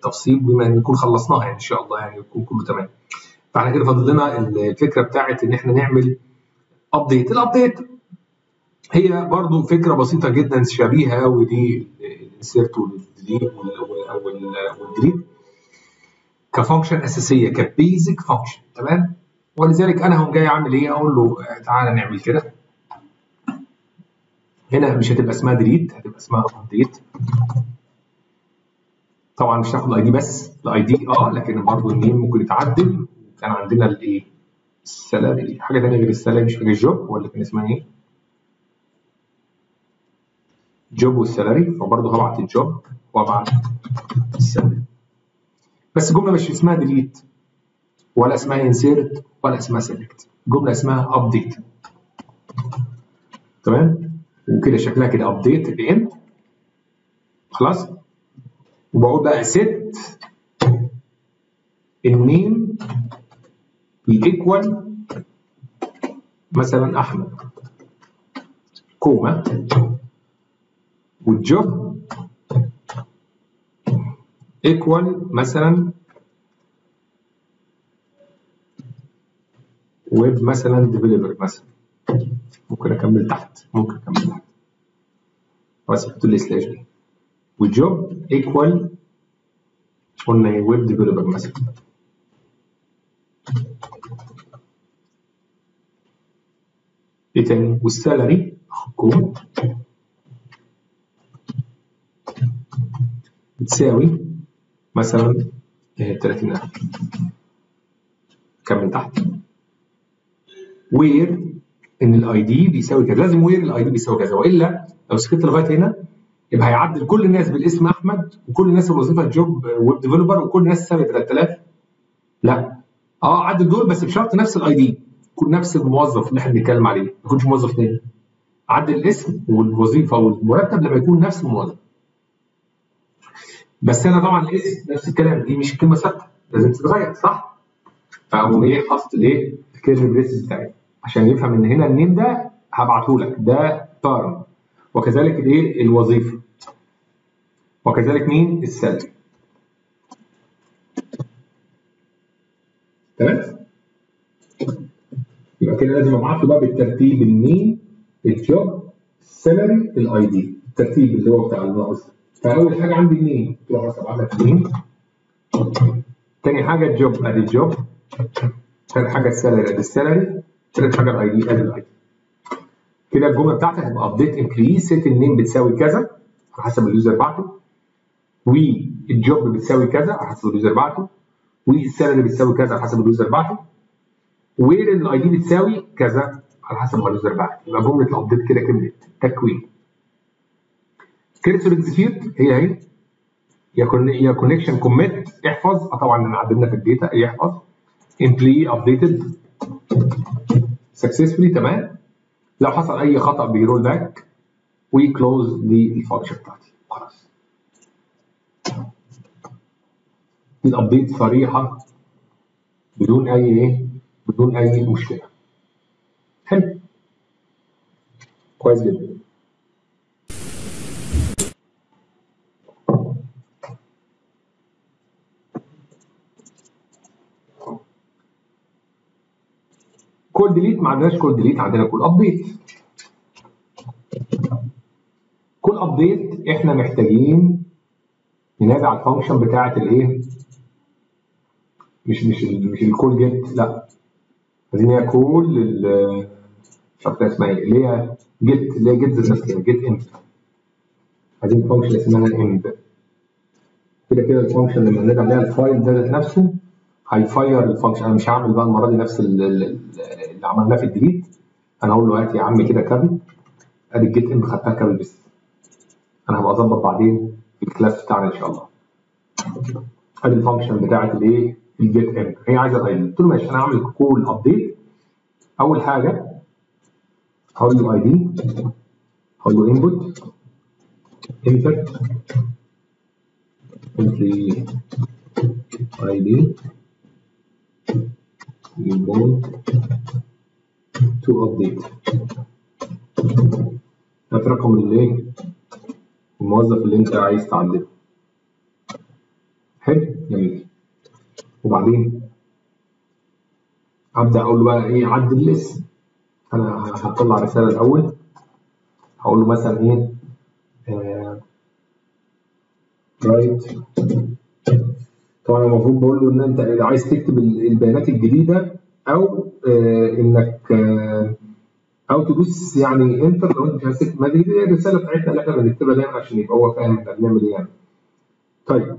بالتفصيل بما ان نكون خلصناها يعني ان شاء الله يعني يكون كله تمام فاحنا كده فاضل لنا الفكره بتاعت ان احنا نعمل ابديت الابديت هي برضو فكره بسيطه جدا شبيهه ودي الانسيرت والديليت والديليت كفانكشن اساسيه كبيزك فانكشن تمام ولذلك انا هقوم جاي اعمل ايه اقول له تعالى نعمل كده هنا مش هتبقى اسمها ديليت هتبقى اسمها ابديت طبعا مش هاخد الاي دي بس الاي دي اه لكن برضه النيم ممكن يتعدل كان عندنا الايه السالري حاجه ثانيه غير السالري مش فاكر الجوب ولا كان اسمها ايه جوب والسالري فبرضه هبعت الجوب وابعت السالري بس الجمله مش اسمها ديليت ولا اسمها انسيرت ولا اسمها سيلكت جمله اسمها ابديت تمام وكده شكلها كده ابديت الاند خلاص وبقول بقى ست النيم ايكوال مثلا احمد كوما والجوب ايكوال مثلا ويب مثلا ديفلوبر مثلا ممكن اكمل تحت ممكن اكمل تحت بس احط لي سلاش دي والجوب ايكوال قلنا ايه ويب ديفلوبر مثلا ايه تاني والسالري كود بتساوي مثلا 30000 كمل تحت وير ان الاي دي بيساوي كذا لازم وير الاي دي بيساوي كذا والا لو سكت لغايه هنا يبقى هيعدل كل الناس بالاسم احمد وكل الناس الوظيفه جوب ويب ديفلوبر وكل الناس تساوي 3000 لا اه عدل دول بس بشرط نفس الاي دي يكون نفس الموظف اللي احنا بنتكلم عليه ما يكونش موظف تاني عدل الاسم والوظيفه والمرتب لما يكون نفس الموظف بس انا طبعا الاسم نفس الكلام دي مش كلمه ثابته لازم تتغير صح؟ فاقوم ايه حاطط الايه الكيرن بريس بتاعي عشان يفهم ان هنا النيم ده هبعته لك ده تارم وكذلك الايه الوظيفه وكذلك مين السلبي تمام يبقى كده لازم ابعت له بقى بالترتيب النيم الجوب السالري الاي دي الترتيب اللي هو بتاع الناقص فاول حاجه عندي النيم تروح خلاص ابعت لك النيم تاني حاجه الجوب ادي الجوب ثالث حاجه السالري ادي السالري ثالث حاجه الاي دي ادي الاي دي كده الجمله بتاعتك هتبقى ابديت امبلوي سيت النيم بتساوي كذا على حسب اليوزر بعته والجوب بتساوي كذا على حسب اليوزر بعته والسالري بتساوي كذا على حسب اليوزر بعته وير الاي دي بتساوي كذا على حسب ما اليوزر بعت يبقى جمله الابديت كده كملت تكوين كيرسور اكزكيوت هي اهي يا يا كونكشن كوميت احفظ اه طبعا عدلنا في الداتا يحفظ امبلي ابديتد سكسسفولي تمام لو حصل اي خطا بيرول باك وكلوز للفانكشن بتاعتي خلاص دي الابديت صريحه بدون اي ايه بدون اي مشكله حلو كويس جدا كول ديليت ما عندناش كول ديليت عندنا كول ابديت كول ابديت احنا محتاجين ننادي على الفانكشن بتاعه الايه مش مش ال مش الكول جيت لا عايزين هي كول مش عارف اسمها ايه اللي هي جيت اللي هي جيت ذات نفسها جيت امب عايزين فانكشن اسمها امب كده كده الفانكشن لما ننادي عليها الفايل ده ذات نفسه هيفاير الفانكشن انا مش هعمل بقى المره دي نفس اللي عملناه في الديليت انا هقول له هات يا عم كده كابل ادي الجيت امب خدتها كابل بس انا هبقى اظبط بعدين في الكلاس بتاعنا ان شاء الله ادي الفانكشن بتاعت الايه الجيت امب هي عايزه تغير قلت له ماشي انا هعمل كول ابديت اول حاجه هقول له اي دي هقول له انبوت انتر entry id you want to update هات رقم الايه الموظف اللي انت عايز تعدله حلو جميل وبعدين ابدا اقول له بقى ايه عدل الاسم انا هطلع رساله الاول هقول له مثلا ايه رايت طبعا المفروض بقول له ان انت اذا عايز تكتب البيانات الجديده او آه انك آه او تدوس يعني انتر لو انت مش عايز تكتب ما دي الرساله بتاعتنا اللي احنا بنكتبها دايما عشان يبقى هو فاهم احنا بنعمل ايه يعني. طيب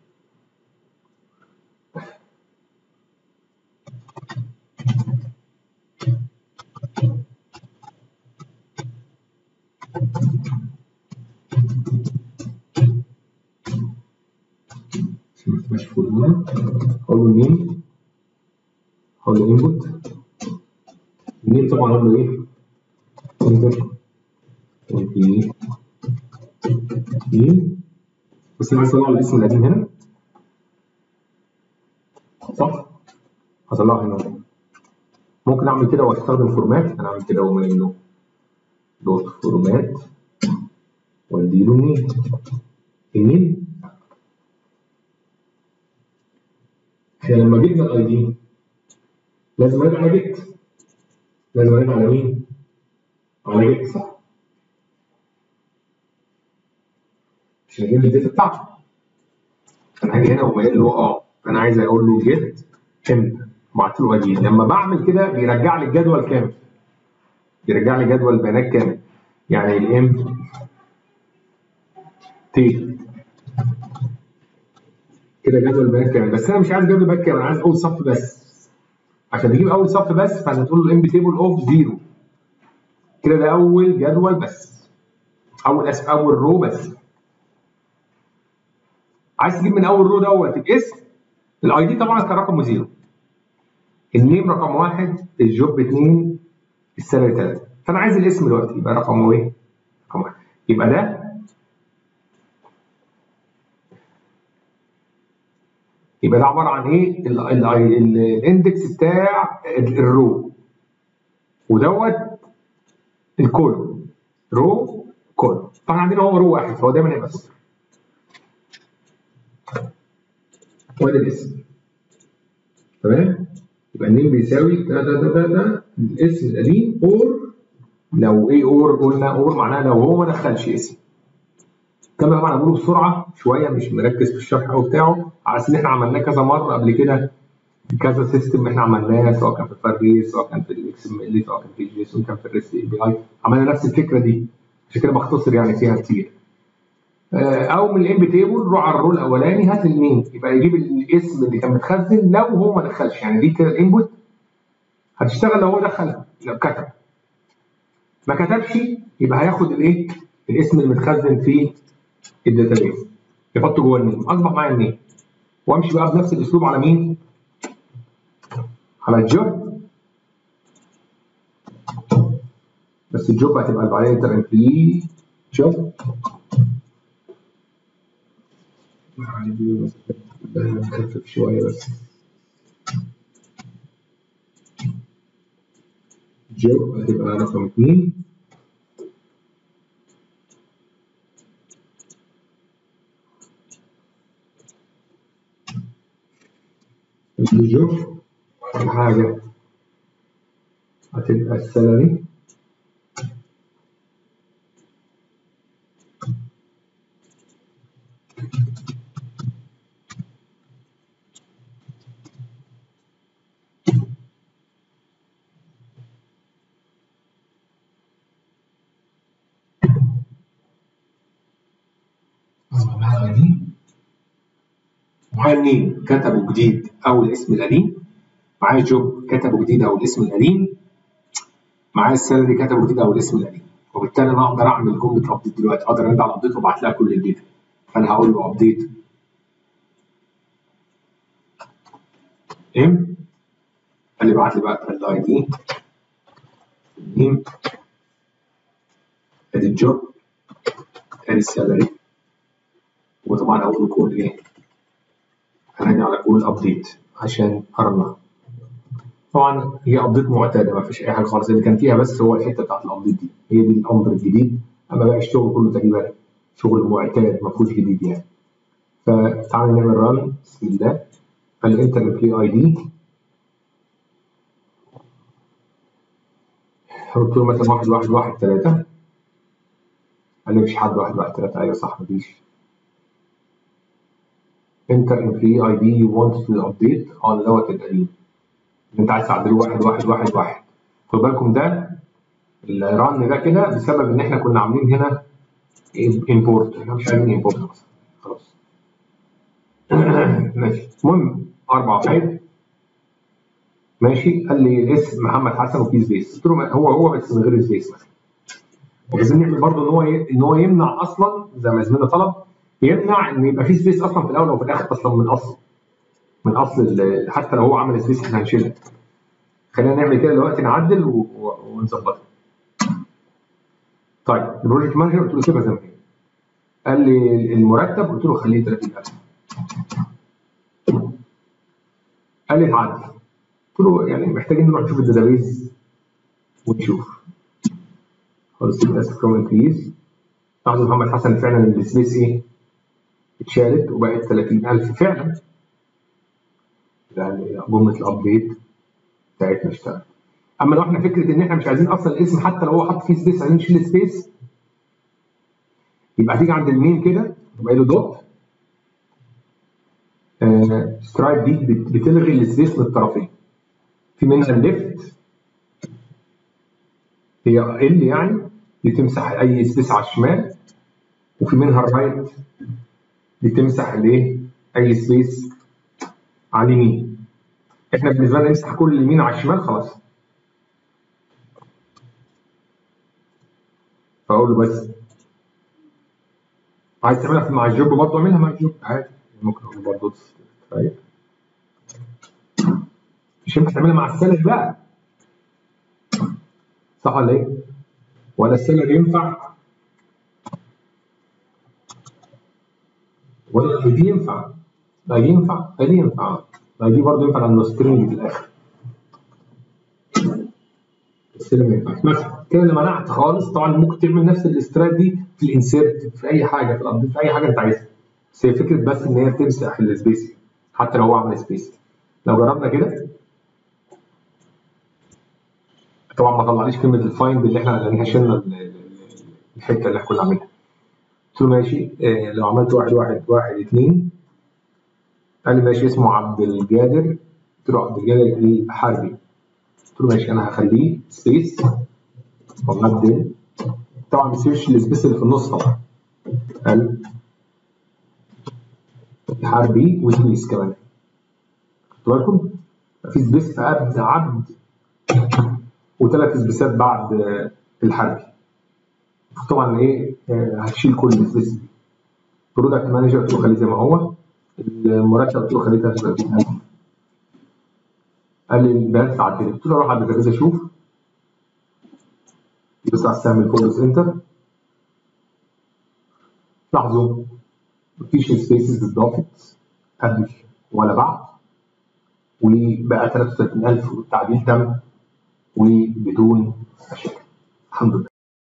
مش فورمولا اقول له نيم اقول له انبوت النيم طبعا اقول له ايه انتر نيم بس انا عايز اطلع الاسم القديم هنا صح هطلعه هنا ممكن اعمل كده واستخدم فورمات انا اعمل كده واقوم قايل له دوت فورمات واديله النيم النيم احنا لما جبنا الاي دي لازم ارجع على جيت لازم ارجع على مين؟ على جيت صح عشان اجيب لي الداتا بتاعته انا هاجي هنا واقوم قايل له اه انا عايز اقول له جيت ام بعت له اجي لما بعمل كده بيرجع لي الجدول كامل بيرجع لي جدول بيانات كامل يعني الام تي كده جدول بيانات كامل بس انا مش عايز جدول بيانات كامل انا عايز اول صف بس عشان تجيب اول صف بس فانت تقول له الام تيبل اوف زيرو كده ده اول جدول بس اول اسف اول رو بس عايز تجيب من اول رو دوت الاسم الاي دي طبعا كان رقمه زيرو النيم رقم واحد الجوب اثنين السالري ثلاثه فانا عايز الاسم دلوقتي يبقى رقمه ايه؟ رقم واحد يبقى ده يبقى ده عباره عن ايه؟ الاندكس بتاع الرو ودوت الكولوم رو كولوم فاحنا عندنا هو رو واحد فهو دايما هيبقى صفر وادي الاسم تمام؟ يبقى النيم بيساوي ده ده ده ده, ده الاسم القديم اور لو ايه اور قلنا اور معناها لو هو ما دخلش اسم كما طبعا بقوله بسرعه شويه مش مركز في الشرح قوي بتاعه على اساس ان احنا عملناه كذا مره قبل كده كذا سيستم احنا عملناه سواء كان في الفاربيس سواء كان في الاكس ام ال سواء كان في الجيسون كان في الريست اي بي اي عملنا نفس الفكره دي عشان كده بختصر يعني فيها كتير او من الام تيبل روح على الرول الاولاني هات النيم يبقى يجيب الاسم اللي كان متخزن لو هو ما دخلش يعني دي كده الانبوت هتشتغل لو هو دخل لو كتب ما كتبش يبقى هياخد الايه الاسم المتخزن في الداتابيس يحطه جوه النيم اصبح معايا النيم وامشي بقى بنفس الاسلوب على مين؟ على الجوب بس الجوب هتبقى بعدين انتر امبلي جوب نخفف شويه بس جوب هتبقى رقم اثنين الجوب حاجة هتبقى السالري معايا النيم كتبه جديد او الاسم القديم معايا جوب كتبه جديد او الاسم القديم معايا السالري كتبه جديد او الاسم القديم وبالتالي انا اقدر اعمل جمله ابديت دلوقتي اقدر ارد على الابديت وابعت لها كل الداتا فانا هقول له ابديت ام قال لي ابعت لي بقى الاي دي نيم ادي الجوب ادي السالري وطبعا اقول له كود ايه هنادي على كود ابديت عشان ارنها طبعا هي ابديت معتاده ما فيش اي حاجه خالص اللي كان فيها بس هو الحته بتاعت الابديت دي هي دي الامر الجديد اما بقى الشغل كله تقريبا شغل معتاد ما فيهوش جديد يعني فتعالى نعمل ران بسم الله قال انتر امبلوي اي دي قلت له مثلا واحد واحد واحد ثلاثة قال لي مفيش حد واحد واحد ثلاثة أيوة صح مفيش enter employee ID you want to update اه دوت القديم اللي انت عايز تعدله واحد واحد واحد واحد خد بالكم ده الرن ده كده بسبب ان احنا كنا عاملين هنا import احنا مش عايزين import اصلا خلاص ماشي المهم اربع واحد ماشي قال لي اسم محمد حسن وفي سبيس قلت له هو هو بس من غير سبيس مثلا وعايزين نعمل برضه ان هو ان هو يمنع اصلا زي ما زميلنا طلب يمنع ان يبقى في سبيس اصلا في الاول وفي الاخر اصلا من اصل من اصل حتى لو هو عمل سبيس احنا هنشيلها خلينا نعمل كده دلوقتي نعدل ونظبطها طيب البروجكت مانجر قلت له سيبها زي ما هي قال لي المرتب قلت له خليه 30000 قال لي اتعدل قلت له يعني محتاجين نروح نشوف الداتابيز ونشوف خلاص اسف فروم انكريز لاحظوا محمد حسن فعلا السبيس ايه اتشالت وبقت 30000 فعلا يعني جمله الابديت بتاعتنا اشتغلت اما لو احنا فكره ان احنا مش عايزين اصلا الاسم حتى لو هو حط فيه سبيس عايزين نشيل سبيس يبقى هتيجي عند المين كده يبقى له دوت آه سترايب دي بتلغي السبيس من الطرفين في منها الليفت هي ال يعني دي تمسح اي سبيس على الشمال وفي منها الرايت دي تمسح الايه اي سبيس على اليمين احنا بالنسبه لنا نمسح كل اليمين على الشمال خلاص فاقول له بس عايز تعملها مع الجوب برضه اعملها مع الجوب عادي ممكن اقول له برضه طيب مش ينفع تعملها مع السالري بقى صح ولا ايه؟ ولا السالري ينفع ولا الاي دي ينفع الاي دي ينفع الاي دي ينفع الاي دي برضه ينفع لانه سترينج في الاخر السلم ما ينفعش مثلا كده اللي منعت خالص طبعا ممكن تعمل نفس الاسترات دي في الانسيرت في اي حاجه في الابديت في اي حاجه انت عايزها بس هي فكره بس ان هي تمسح السبيس حتى لو هو عمل سبيس لو جربنا كده طبعا ما طلعليش كلمه الفايند اللي احنا لانها شلنا الحته اللي احنا كنا عاملينها قلت له ماشي آه لو عملت واحد واحد واحد اثنين قال لي ماشي اسمه عبد الجادر قلت له عبد الجادر الحربي قلت له ماشي انا هخليه سبيس ومبدل طبعا ما تسيبش السبيس اللي في النص طبعا قال الحربي وسبيس كمان خدتوا بالكم؟ في سبيس في عبد عبد وثلاث سبيسات بعد الحربي طبعا ايه هتشيل كل السبيس دي برودكت مانجر قلت له خليه زي ما هو المرتب قلت له خليه 33000 قال لي البيانات اتعدلت قلت له اروح على الداتابيز اشوف بس على السهم الفورس انتر لاحظوا مفيش سبيسز اتضافت قبل ولا بعد وبقى 33000 والتعديل تم وبدون مشاكل الحمد لله